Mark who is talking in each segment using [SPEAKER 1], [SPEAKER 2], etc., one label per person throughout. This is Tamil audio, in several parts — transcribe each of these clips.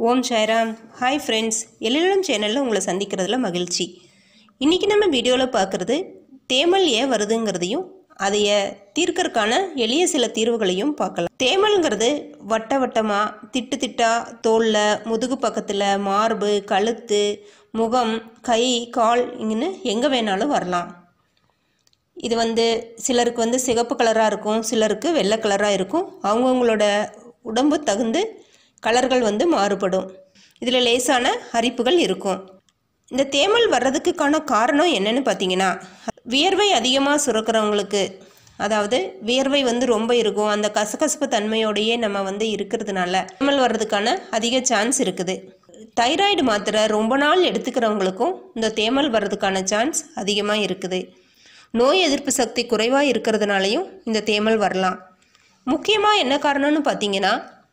[SPEAKER 1] ஓம் சாய்ராம் ஹாய் ஃப்ரெண்ட்ஸ் எழிலம் சேனலில் உங்களை சந்திக்கிறதுல மகிழ்ச்சி இன்றைக்கி நம்ம வீடியோவில் பார்க்குறது தேமல் ஏன் வருதுங்கிறதையும் அதைய தீர்க்கறதுக்கான எளிய சில தீர்வுகளையும் பார்க்கலாம் தேமல்ங்கிறது வட்ட வட்டமாக திட்டு திட்டா தோலில் முதுகு பக்கத்தில் மார்பு கழுத்து முகம் கை கால் இங்கன்னு எங்கே வேணாலும் வரலாம் இது வந்து சிலருக்கு வந்து சிகப்பு கலராக இருக்கும் சிலருக்கு வெள்ளை கலராக இருக்கும் அவங்கவுங்களோட உடம்பு தகுந்து கலர்கள் வந்து மாறுபடும் இதில் லேசான அரிப்புகள் இருக்கும் இந்த தேமல் வர்றதுக்கான காரணம் என்னன்னு பார்த்தீங்கன்னா வியர்வை அதிகமாக சுரக்கிறவங்களுக்கு அதாவது வியர்வை வந்து ரொம்ப இருக்கும் அந்த கசகசப்பு தன்மையோடையே நம்ம வந்து இருக்கிறதுனால தேமல் வர்றதுக்கான அதிக சான்ஸ் இருக்குது தைராய்டு மாத்திரை ரொம்ப நாள் எடுத்துக்கிறவங்களுக்கும் இந்த தேமல் வர்றதுக்கான சான்ஸ் அதிகமாக இருக்குது நோய் எதிர்ப்பு சக்தி குறைவாக இருக்கிறதுனாலையும் இந்த தேமல் வரலாம் முக்கியமாக என்ன காரணம்னு பார்த்தீங்கன்னா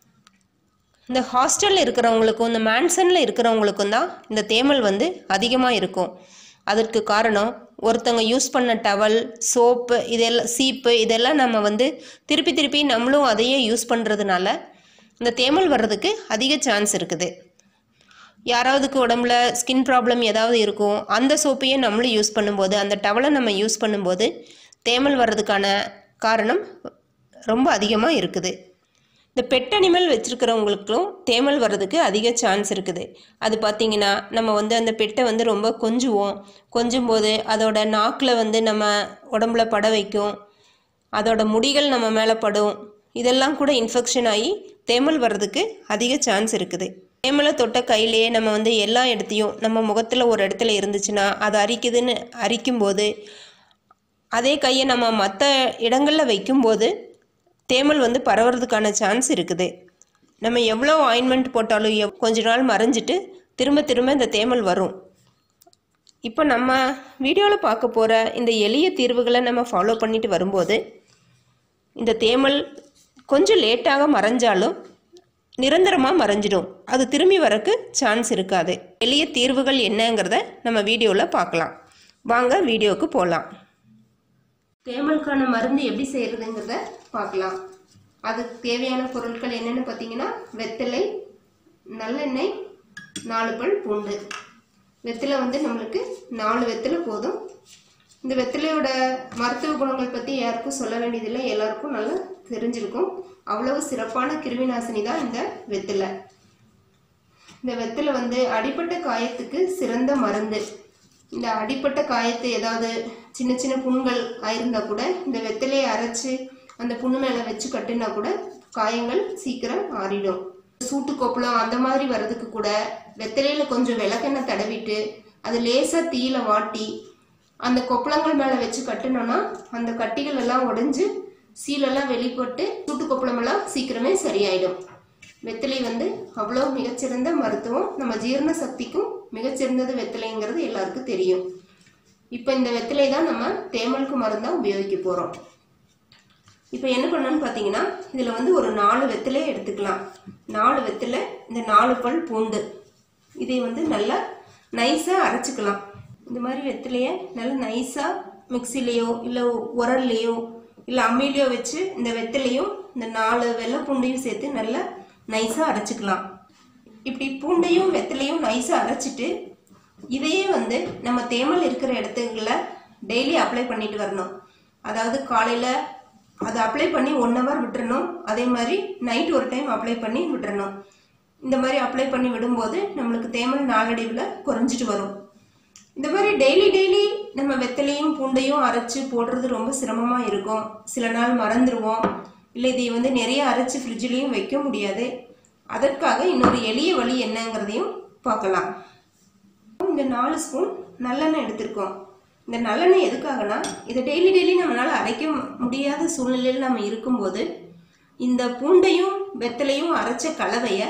[SPEAKER 1] இந்த ஹாஸ்டலில் இருக்கிறவங்களுக்கும் இந்த மேன்சனில் இருக்கிறவங்களுக்கும் தான் இந்த தேமல் வந்து அதிகமாக இருக்கும் அதற்கு காரணம் ஒருத்தவங்க யூஸ் பண்ண டவல் சோப்பு இதெல்லாம் சீப்பு இதெல்லாம் நம்ம வந்து திருப்பி திருப்பி நம்மளும் அதையே யூஸ் பண்ணுறதுனால இந்த தேமல் வர்றதுக்கு அதிக சான்ஸ் இருக்குது யாராவதுக்கு உடம்புல ஸ்கின் ப்ராப்ளம் ஏதாவது இருக்கும் அந்த சோப்பையே நம்மளும் யூஸ் பண்ணும்போது அந்த டவலை நம்ம யூஸ் பண்ணும்போது தேமல் வர்றதுக்கான காரணம் ரொம்ப அதிகமாக இருக்குது இந்த பெட் அனிமல் வச்சுருக்கிறவங்களுக்கும் தேமல் வர்றதுக்கு அதிக சான்ஸ் இருக்குது அது பார்த்திங்கன்னா நம்ம வந்து அந்த பெட்டை வந்து ரொம்ப கொஞ்சுவோம் கொஞ்சும் போது அதோட நாக்கில் வந்து நம்ம உடம்புல பட வைக்கும் அதோட முடிகள் நம்ம மேலே படும் இதெல்லாம் கூட இன்ஃபெக்ஷன் ஆகி தேமல் வர்றதுக்கு அதிக சான்ஸ் இருக்குது தேமலை தொட்ட கையிலேயே நம்ம வந்து எல்லா இடத்தையும் நம்ம முகத்தில் ஒரு இடத்துல இருந்துச்சுன்னா அது அரிக்குதுன்னு அரிக்கும்போது அதே கையை நம்ம மற்ற இடங்களில் வைக்கும்போது தேமல் வந்து பரவுறதுக்கான சான்ஸ் இருக்குது நம்ம எவ்வளோ ஆயின்மெண்ட் போட்டாலும் எவ் கொஞ்ச நாள் மறைஞ்சிட்டு திரும்ப திரும்ப இந்த தேமல் வரும் இப்போ நம்ம வீடியோவில் பார்க்க போகிற இந்த எளிய தீர்வுகளை நம்ம ஃபாலோ பண்ணிட்டு வரும்போது இந்த தேமல் கொஞ்சம் லேட்டாக மறைஞ்சாலும் நிரந்தரமாக மறைஞ்சிடும் அது திரும்பி வரக்கு சான்ஸ் இருக்காது எளிய தீர்வுகள் என்னங்கிறத நம்ம வீடியோவில் பார்க்கலாம் வாங்க வீடியோவுக்கு போகலாம் தேமலுக்கான மருந்து எப்படி செய்கிறதுங்கிறத பார்க்கலாம் அதுக்கு தேவையான பொருட்கள் என்னென்னு பார்த்தீங்கன்னா வெத்தலை நல்லெண்ணெய் நாலு பல் பூண்டு வெத்தலை வந்து நம்மளுக்கு நாலு வெத்தலை போதும் இந்த வெத்தலையோட மருத்துவ குணங்கள் பற்றி யாருக்கும் சொல்ல வேண்டியதில்லை எல்லாருக்கும் நல்லா தெரிஞ்சிருக்கும் அவ்வளவு சிறப்பான கிருமி நாசினி தான் இந்த வெத்தலை இந்த வெத்தலை வந்து அடிப்பட்ட காயத்துக்கு சிறந்த மருந்து இந்த அடிப்பட்ட காயத்தை ஏதாவது சின்ன சின்ன புண்கள் ஆயிருந்தா கூட இந்த வெத்தலையை அரைச்சு அந்த புண்ணு மேலே வச்சு கட்டுனா கூட காயங்கள் சீக்கிரம் ஆறிடும் சூட்டு கொப்பளம் அந்த மாதிரி வர்றதுக்கு கூட வெத்தலையில கொஞ்சம் விளக்கெண்ணெய் தடவிட்டு அது லேசா தீயில வாட்டி அந்த கொப்பளங்கள் மேலே வச்சு கட்டுனோம்னா அந்த கட்டிகள் எல்லாம் உடைஞ்சு சீலெல்லாம் வெளிப்பட்டு சூட்டு கொப்பளம் எல்லாம் சீக்கிரமே சரியாயிடும் வெத்தலை வந்து அவ்வளோ மிகச்சிறந்த மருத்துவம் நம்ம ஜீரண சக்திக்கும் மிகச்சிறந்தது வெத்தலைங்கிறது எல்லாருக்கும் தெரியும் இப்போ இந்த வெத்தலை தான் நம்ம தேமலுக்கு மருந்தாக உபயோகிக்க போகிறோம் இப்போ என்ன பண்ணணும்னு பார்த்தீங்கன்னா இதில் வந்து ஒரு நாலு வெத்தலையை எடுத்துக்கலாம் நாலு வெத்தலை இந்த நாலு பல் பூண்டு இதை வந்து நல்லா நைஸாக அரைச்சிக்கலாம் இந்த மாதிரி வெத்தலையை நல்லா நைஸாக மிக்சிலேயோ இல்லை உரல்லையோ இல்லை அம்மிலையோ வச்சு இந்த வெத்தலையும் இந்த நாலு வெள்ளை பூண்டையும் சேர்த்து நல்லா நைஸாக அரைச்சிக்கலாம் இப்படி பூண்டையும் வெத்தலையும் நைஸாக அரைச்சிட்டு இதையே வந்து நம்ம தேமல் இருக்கிற இடத்துக்குள்ள டெய்லி அப்ளை பண்ணிட்டு வரணும் அதாவது காலையில் அதை அப்ளை பண்ணி ஒன் ஹவர் விட்டுறணும் அதே மாதிரி நைட் ஒரு டைம் அப்ளை பண்ணி விட்டுறணும் இந்த மாதிரி அப்ளை பண்ணி விடும்போது நம்மளுக்கு தேமல் நாளடைவில் குறைஞ்சிட்டு வரும் இந்த மாதிரி டெய்லி டெய்லி நம்ம வெத்தலையும் பூண்டையும் அரைச்சு போடுறது ரொம்ப சிரமமாக இருக்கும் சில நாள் மறந்துடுவோம் இல்லை இதை வந்து நிறைய அரைச்சு ஃப்ரிட்ஜ்லேயும் வைக்க முடியாது அதற்காக இன்னொரு எளிய வழி என்னங்கிறதையும் பார்க்கலாம் இந்த நாலு ஸ்பூன் நல்லெண்ணெய் எடுத்திருக்கோம் இந்த நல்லெண்ணெய் எதுக்காகனா இதை டெய்லி டெய்லி நம்மளால் அரைக்க முடியாத சூழ்நிலையில் நம்ம இருக்கும்போது இந்த பூண்டையும் வெத்தலையும் அரைச்ச கலவையை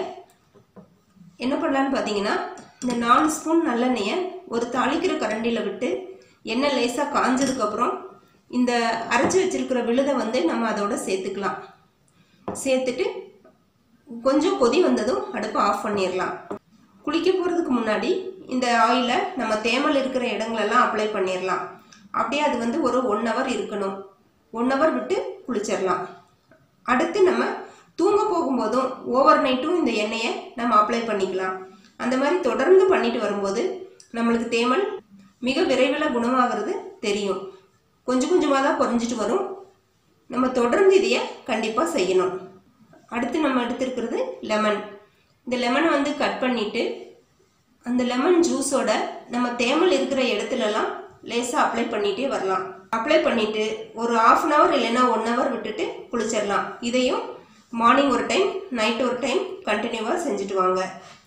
[SPEAKER 1] என்ன பண்ணலான்னு பார்த்தீங்கன்னா இந்த நாலு ஸ்பூன் நல்லெண்ணெயை ஒரு தாளிக்கிற கரண்டியில் விட்டு எண்ணெய் லேசாக காஞ்சதுக்கப்புறம் இந்த அரைச்சி வச்சிருக்கிற விழுதை வந்து நம்ம அதோட சேர்த்துக்கலாம் சேர்த்துட்டு கொஞ்சம் கொதி வந்ததும் அடுப்பை ஆஃப் பண்ணிடலாம் குளிக்க போகிறதுக்கு முன்னாடி இந்த ஆயிலை நம்ம தேமல் இருக்கிற இடங்களெல்லாம் அப்ளை பண்ணிடலாம் அப்படியே அது வந்து ஒரு ஒன் ஹவர் இருக்கணும் ஒன் ஹவர் விட்டு குளிச்சிடலாம் அடுத்து நம்ம தூங்க போகும்போதும் ஓவர் நைட்டும் இந்த எண்ணெயை நம்ம அப்ளை பண்ணிக்கலாம் அந்த மாதிரி தொடர்ந்து பண்ணிட்டு வரும்போது நம்மளுக்கு தேமல் மிக விரைவில் குணமாகிறது தெரியும் கொஞ்சம் கொஞ்சமாக தான் குறைஞ்சிட்டு வரும் நம்ம தொடர்ந்து இதைய கண்டிப்பாக செய்யணும் அடுத்து நம்ம எடுத்திருக்கிறது லெமன் இந்த லெமனை வந்து கட் பண்ணிட்டு அந்த லெமன் ஜூஸோட நம்ம தேமல் இருக்கிற இடத்துலலாம் லேசாக அப்ளை பண்ணிகிட்டே வரலாம் அப்ளை பண்ணிட்டு ஒரு ஆஃப் அன் ஹவர் இல்லைன்னா ஒன் ஹவர் விட்டுட்டு குளிச்சிடலாம் இதையும் மார்னிங் ஒரு டைம் நைட் ஒரு டைம் கண்டினியூவாக செஞ்சுட்டு வாங்க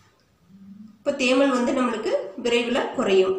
[SPEAKER 1] இப்போ தேமல் வந்து நம்மளுக்கு விரைவில் குறையும்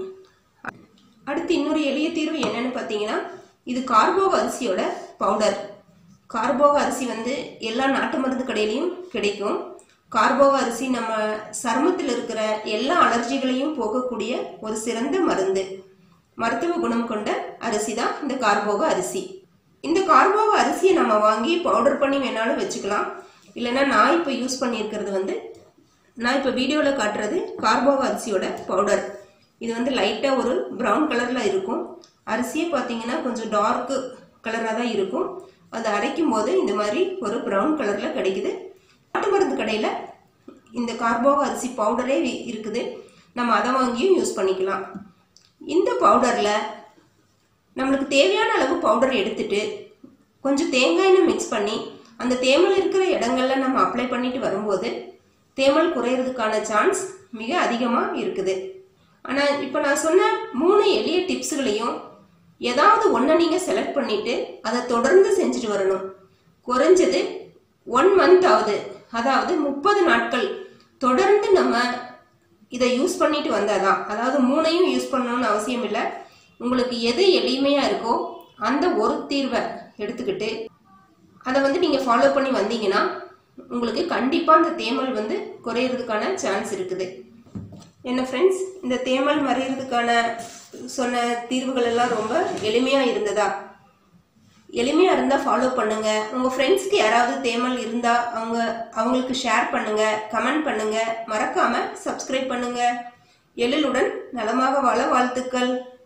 [SPEAKER 1] அடுத்து இன்னொரு எளிய தீர்வு என்னன்னு பார்த்தீங்கன்னா இது கார்போக அரிசியோட பவுடர் கார்போக அரிசி வந்து எல்லா நாட்டு மருந்து கடையிலையும் கிடைக்கும் கார்போக அரிசி நம்ம சருமத்தில் இருக்கிற எல்லா அலர்ஜிகளையும் போக்கக்கூடிய ஒரு சிறந்த மருந்து மருத்துவ குணம் கொண்ட அரிசி தான் இந்த கார்போக அரிசி இந்த கார்போக அரிசியை நம்ம வாங்கி பவுடர் பண்ணி வேணாலும் வச்சுக்கலாம் இல்லைன்னா நான் இப்போ யூஸ் பண்ணியிருக்கிறது வந்து நான் இப்போ வீடியோவில் காட்டுறது கார்போக அரிசியோட பவுடர் இது வந்து லைட்டாக ஒரு ப்ரௌன் கலரில் இருக்கும் அரிசியே பார்த்தீங்கன்னா கொஞ்சம் டார்க்கு கலராக தான் இருக்கும் அதை அரைக்கும் போது இந்த மாதிரி ஒரு ப்ரௌன் கலரில் கிடைக்குது நாட்டு மருந்து கடையில் இந்த கார்போக அரிசி பவுடரே இருக்குது நம்ம அதை வாங்கியும் யூஸ் பண்ணிக்கலாம் இந்த பவுடரில் நம்மளுக்கு தேவையான அளவு பவுடர் எடுத்துட்டு கொஞ்சம் தேங்காய் எண்ணெய் மிக்ஸ் பண்ணி அந்த தேமல் இருக்கிற இடங்கள்ல நம்ம அப்ளை பண்ணிட்டு வரும்போது தேமல் குறையிறதுக்கான சான்ஸ் மிக அதிகமாக இருக்குது ஆனால் இப்போ நான் சொன்ன மூணு எளிய டிப்ஸுகளையும் ஏதாவது ஒன்றை நீங்கள் செலக்ட் பண்ணிட்டு அதை தொடர்ந்து செஞ்சுட்டு வரணும் குறைஞ்சது ஒன் மந்த் ஆகுது அதாவது முப்பது நாட்கள் தொடர்ந்து நம்ம இதை யூஸ் பண்ணிட்டு வந்தாதான் அதாவது மூணையும் யூஸ் பண்ணணும்னு அவசியம் இல்லை உங்களுக்கு எது எளிமையாக இருக்கோ அந்த ஒரு தீர்வை எடுத்துக்கிட்டு அதை வந்து நீங்கள் ஃபாலோ பண்ணி வந்தீங்கன்னா உங்களுக்கு கண்டிப்பாக அந்த தேமல் வந்து குறையிறதுக்கான சான்ஸ் இருக்குது என்ன ஃப்ரெண்ட்ஸ் இந்த தேமல் மறையிறதுக்கான சொன்ன தீர்வுகள் எல்லாம் ரொம்ப எளிமையாக இருந்ததா எளிமையாக இருந்தால் ஃபாலோ பண்ணுங்க உங்கள் ஃப்ரெண்ட்ஸ்க்கு யாராவது தேமல் இருந்தால் அவங்க அவங்களுக்கு ஷேர் பண்ணுங்க கமெண்ட் பண்ணுங்க மறக்காம சப்ஸ்கிரைப் பண்ணுங்க எழிலுடன் நலமாக வாழ வாழ்த்துக்கள்